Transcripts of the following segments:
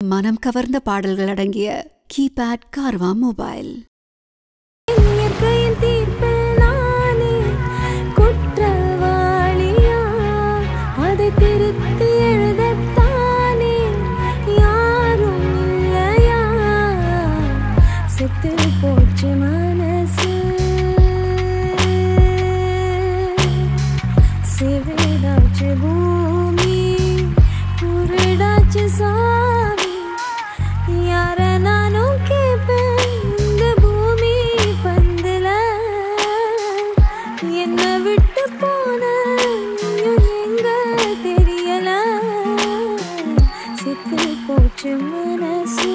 மனம் கவர்ந்த பாடல்கள் அடங்கிய கீபேட் கார்வா மொபைல் இயற்கையின் தீர்ப்பில் நானே குற்றவாளியா அதை திருத்தி எழுதத்தானே யாரும் இல்லையா செத்து போச்சு மனசு சிவிடாச்சு பூமி குருடாச்சு சாமி யார நானும் கேட்பேன் இந்த பூமி பந்துல என்ன விட்டு போன நீயும் எங்க தெரியல சித்து போச்சு மனசு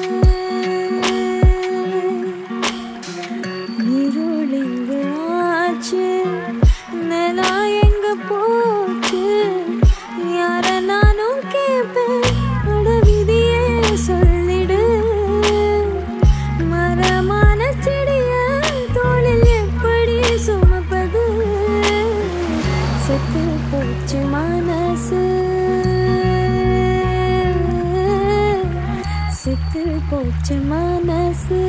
இருள் எங்க ஆச்சு நிலா எங்க போச்சு யார நானும் கேட்பேன் அட விதியே சொல்லிடு மரமான செடிய தோளில் எப்படி சுமப்பது செத்து போச்சு மனசு செத்து போச்சு மனசு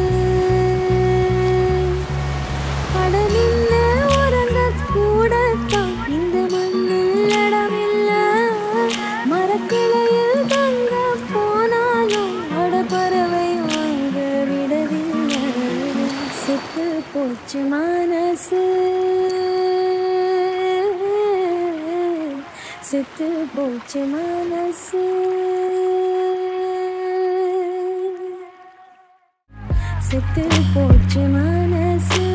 அட நின்ன உறங்க கூடத்தான் இந்த மண்ணில் இடமில்ல மரக்கிளையில் தங்க போனாலும் அட பறவை வாங்க விடவில்லை செத்து போச்சு மனசு செத்து போச்சு மனசு செத்து போச்சு மனசு